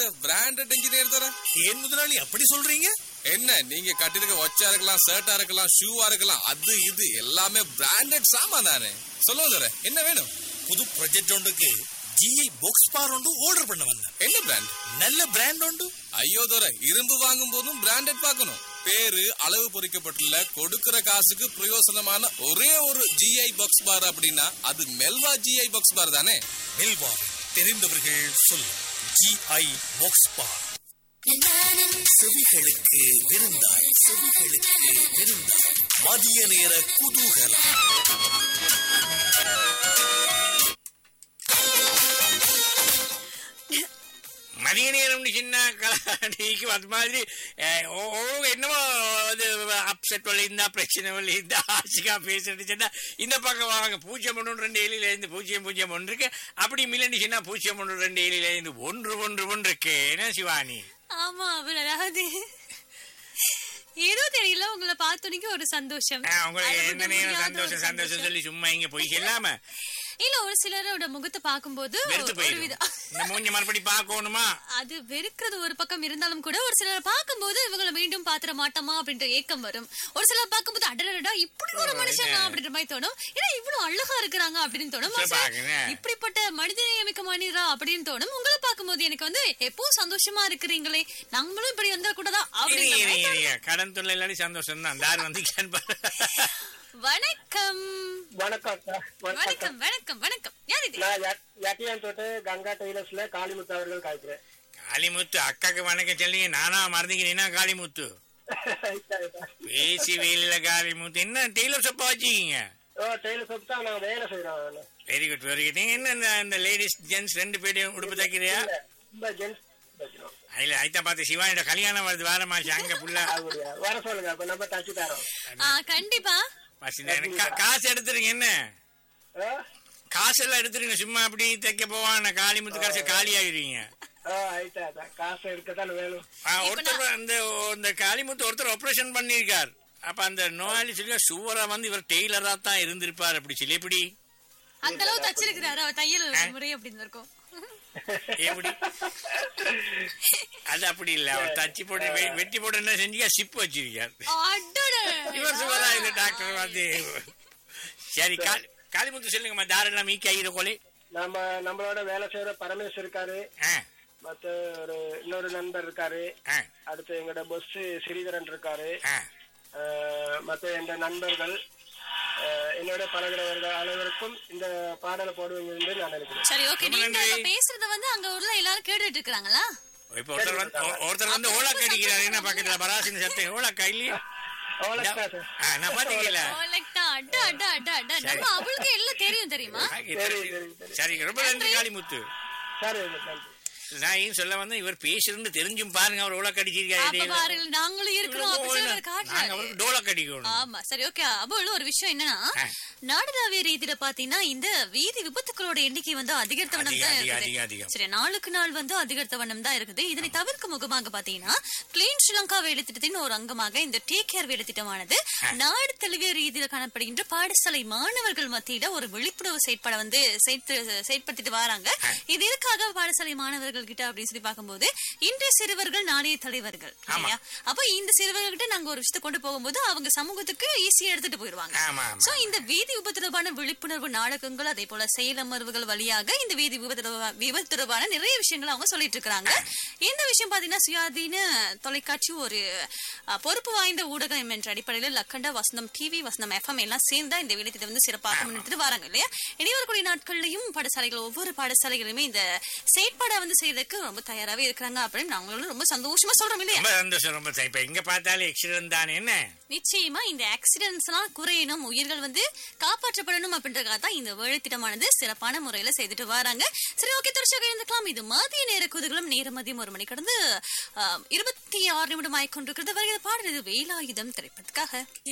Branded engineer தர ஏன் முதலாளி அப்படி சொல்றீங்க என்ன நீங்க கட்டிருக்க ஒச்சா இருக்கலாம் ஷர்ட்டா இருக்கலாம் ஷூவா இருக்கலாம் அது இது எல்லாமே பிராண்டட் சாமான் தானே சொல்லுங்க தர என்ன வேணும் புது ப்ராஜெக்ட் ஒன்றுக்கு ஜிஐ பாக்ஸ் பார் ஒன்று ஆர்டர் பண்ண வந்தேன் என்ன பிராண்ட் நல்ல பிராண்ட் உண்டு ஐயோ தர இரும்பு வாங்கும் போதும் பிராண்டட் பார்க்கணும் பேரு அளவு பொறிக்கப்பட்டுள்ள கொடுக்கிற காசுக்கு பிரயோசனமான ஒரே ஒரு ஜிஐ பாக்ஸ் பார் அப்படின்னா அது மெல்வா ஜிஐ பாக்ஸ் பார் தானே மெல்வா தெரிந்தவர்கள் சொல் ஜிஐ பாக்ஸ் பார் செவிகளுக்கு விருந்தாய் செவிகளுக்கு விருந்தாய் மதிய நேர குதூகலம் மதிய நேரம்னு சின்ன கலாடிக்கு அது மாதிரி அஹ், ஓ- ஓ, என்னமோ அது அப்செட் வழிந்தா பிரச்சனை வழிந்தா ஆசிக்கா பேசுறது சொன்னா இந்த பக்கம் வாங்க பூஜ்ஜியம் ஒன்று ரெண்டு ஏழில இருந்து பூஜ்ஜியம் பூஜ்ஜியம் ஒன்று இருக்கு அப்படி மில்லன்னு சொன்னா பூஜ்ஜியம் ஒன்று ரெண்டு ஏழில இருந்து ஒன்று ஒன்று ஒன்று இருக்கு என்ன சிவானி ஆமா அவர் அதாவது ஏதோ தெரியல உங்களை பார்த்தோன்னே ஒரு சந்தோஷம் அஹ், உங்களுக்கு அது எந்த விட நேரம் முடியாத ஒரு சந்தோஷம் சந்தோஷம் சொல்லி சும்மா இங்க போய் சொல்லாம இல்ல ஒரு சிலரோட முகத்தை பார்க்கும்போது வெறுத்து ஒரு போயிடும் விதம் இந்த மூஞ்சி மறுபடி பார்க்கணுமா அது வெறுக்கிறது ஒரு பக்கம் இருந்தாலும் கூட ஒரு சிலரை பார்க்கும்போது இவங்களை மீண்டும் பாத்திர மாட்டோமா அப்படின்ற ஏக்கம் வரும் ஒரு சிலர் பார்க்கும்போது அடடடா இப்படி ஒரு மனுஷங்க அப்படின்ற மாதிரி தோணும் ஏன்னா இவ்வளவு அழகா இருக்கிறாங்க அப்படின்னு தோணும் சரி, சரி, பாக்குறேன். இப்படிப்பட்ட மனிதநேயமிக்க மனிதரா அப்படின்னு தோணும் உங்களை பார்க்கும்போது எனக்கு வந்து எப்பவும் சந்தோஷமா இருக்கிறீங்களே நம்மளும் இப்படி வந்தா கூடதா இரு, அப்படின்ற இரு, மாதிரி இரு, தோணும். இரு. கடன் தொல்லை இல்லாட்டி சந்தோஷம் தான் தார் வந்து வணக்கம் வணக்கம் அக்கா. வணக்கம் அக்கா. வணக்கம் வணக்கம் வணக்கம் யார் இது நான் யட்டியான் தோட்டு கங்கா டெய்லர்ஸ்ல காளிமுத்து அவர்கள் காய்க்கிறேன் காளிமுத்து அக்காக்கு வணக்கம் சொல்லிங்க நானா மறந்துக்கிறீனா காளிமுத்து பேசி வேலையில காளிமுத்து என்ன டெய்லர் ஷாப்பா வச்சுக்கீங்க ஓ டெய்லர் ஷாப் தான் நான் வேலை செய்யறோம் வெரி குட் வெரி குட் நீங்க என்ன இந்த- இந்த லேடிஸ் ஜென்ஸ் ரெண்டு பேரையும் உடுப்பு தைக்கிறியா இந்த ஜென்ஸ் வைக்கிறோம் இல்ல ஐத்தான் பார்த்து சிவானியோட கல்யாணம் வருது வார மாசம் அங்க புள்ள அப்படியா வர சொல்லுங்க அப்ப நம்ம தச்சு தரோம் ஆ, கண்டிப்பா பசி எனக்கு கா- காசு எடுத்துருங்க என்ன ஆ? காசு எல்லாம் எடுத்துருங்க சும்மா அப்படி தைக்க போவான் காளிமுத்து காசு காலி ஆகிடுவீங்க ஆ ஆயிட்டா அதான். காசு எடுக்கத்தான் வேணும் ஒருத்தர் அந்த இந்த காளிமுத்து ஒருத்தர் ஆபரேஷன் பண்ணியிருக்கார் அப்ப அந்த நோயாளி சொல்லி சுவரா வந்து இவர் டெய்லரா தான் இருந்திருப்பார் அப்படி சொல்லி எப்படி அந்த அளவு தச்சிருக்கிறாரு அவர் தையல் முறை அப்படின்னு இருக்கும் எப்படி அது அப்படி இல்ல அவர் தச்சு போட்டு வெ- வெட்டி போட்டு என்ன செஞ்சீங்க சிப் வச்சிருக்கார் அடடே. இவர் சுவரா இந்த டாக்டர் வந்து சரி காளி- காளிமுத்து சொல்லுங்கம்மா தாராளம் மீக்கி ஆகிற கொலை நம்ம நம்மளோட வேலை செய்யற பரமேஷ் இருக்காரு ஆ, மத்த ஒரு இன்னொரு நண்பர் இருக்காரு ஆ, அடுத்து எங்களோட பொஸ் ஸ்ரீதரன் இருக்காரு ஆ. ஆ, மத்த எந்த நண்பர்கள் ஆ, என்னோட பழகிறவர்கள் அனைவருக்கும் இந்த பாடலை போடுவீங்க என்று நான் நினைக்கிறேன் சரி ஓகே ரொம்ப நீங்க நன்றி. இப்ப பேசுறத வந்து அங்க ஊர்ல எல்லாரும் கேட்டுட்டு இருக்காங்களா இப்ப ஒருத்தர் வந்து ஒ- ஒருத்தர் வந்து ஓலாக்க அடிக்கிறாரு என்ன பக்கத்துல பராசின சத்தம் ஓலாக்கா இல்லையா அவ்வளோக்கா சார் ஆ, நான் பாத்தீங்களா ஓலக்டா, அட அட அட அட நம்ம அவளுக்கு எல்லாம் தெரியும் தெரியுமா சரி சரி சரி சரி ரொம்ப நன்றி காளிமுத்து சரி நன்றி நான் ஏன் சொல்ல வந்தேன் இவர் பேசுறது தெரிஞ்சும் பாருங்க அவர் ஓலாக்க அப்ப அடிச்சிருக்காரு பாருங்க நாங்களும் இருக்கிறோம் அப்படி சொல்லி அவர் நாங்க காட்டுறாரு அவருக்கு டோலக் அடிக்கணும் ஆமா சரி ஓகே அபோல் ஒரு விஷயம் என்னன்னா ஆ. நாடளாவிய ரீதியில பாத்தீங்கன்னா இந்த வீதி விபத்துக்களோட எண்ணிக்கை வந்து அதிகரித்த வண்ணம் அதிக, தான் அதிக, இருக்குது அதிக, அதிகம். சரி நாளுக்கு நாள் வந்து அதிகரித்த வண்ணம் தான் இருக்குது இதனை தவிர்க்கும் முகமாக பாத்தீங்கன்னா கிளீன் ஸ்ரீலங்கா வேலை திட்டத்தின் ஒரு அங்கமாக இந்த டேக் கேர் வேலை திட்டமானது நாடு தழுவிய ரீதியில காணப்படுகின்ற பாடசாலை மாணவர்கள் மத்தியில ஒரு விழிப்புணர்வு செயற்பாட வந்து செயற்று- செயற்படுத்திட்டு வராங்க இது எதுக்காக பாடசாலை மாணவர்கள் கிட்ட அப்படின்னு சொல்லி பார்க்கும்போது இன்றைய சிறுவர்கள் நாளைய தலைவர்கள் இல்லையா அப்ப இந்த சிறுவர்கள் கிட்ட நாங்க ஒரு விஷயத்தை கொண்டு போகும்போது அவங்க சமூகத்துக்கு ஈஸியா எடுத்துட்டு போயிருவாங்க ஆமா ஆமா சோ இந்த வீதி விபத்து தொடர்பான விழிப்புணர்வு நாடகங்கள் அதே போல செயலமர்வுகள் வழியாக இந்த வீதி விபத்து தொடர்பா- விபத்து தொடர்பான நிறைய விஷயங்கள் அவங்க சொல்லிட்டு இருக்காங்க இந்த விஷயம் பாத்தீங்கன்னா சுயாதீன தொலைக்காட்சி ஒரு அஹ், பொறுப்பு வாய்ந்த ஊடகம் என்ற அடிப்படையில் லக்கண்டா வசந்தம் டிவி வசந்தம் எஃப்எம் எல்லாம் சேர்ந்தா இந்த வேலைத்திட்டம் வந்து சிறப்பாக முன்னெடுத்துட்டு வராங்க இல்லையா இனி வரக்கூடிய நாட்கள்லயும் பாடசாலைகள் ஒவ்வொரு பாடசாலைகளுமே இந்த செயற்பாடை வந்து செய்யறதுக்கு ரொம்ப தயாராவே இருக்கிறாங்க அப்படின்னு நாங்களும் ரொம்ப சந்தோஷமா சொல்றோம் இல்லையா ரொம்ப சந்தோஷம் ரொம்ப சந்தோஷம். இப்ப எங்க பார்த்தாலும் எக்ஸிடென்ட் தானே என்ன நிச்சயமா இந்த ஆக்சிடென்ட்ஸ் எல்லாம் குறையணும் உயிர்கள் வந்து காப்பாற்றப்படணும் அப்படின்றதுக்காக தான் இந்த வேலை திட்டமானது சிறப்பான முறையில செய்துட்டு வராங்க சரி ஓகே தொடர்ச்சியாக இருந்துக்கலாம் இது மதிய நேர குதுகளும் நேர மதியம் ஒரு மணி கடந்து ஆஹ், இருபத்தி ஆறு நிமிடம் ஆயிக்கொண்டிருக்கிறது வருகிறது பாடல் இது வேலாயுதம் திரைப்படத்துக்காக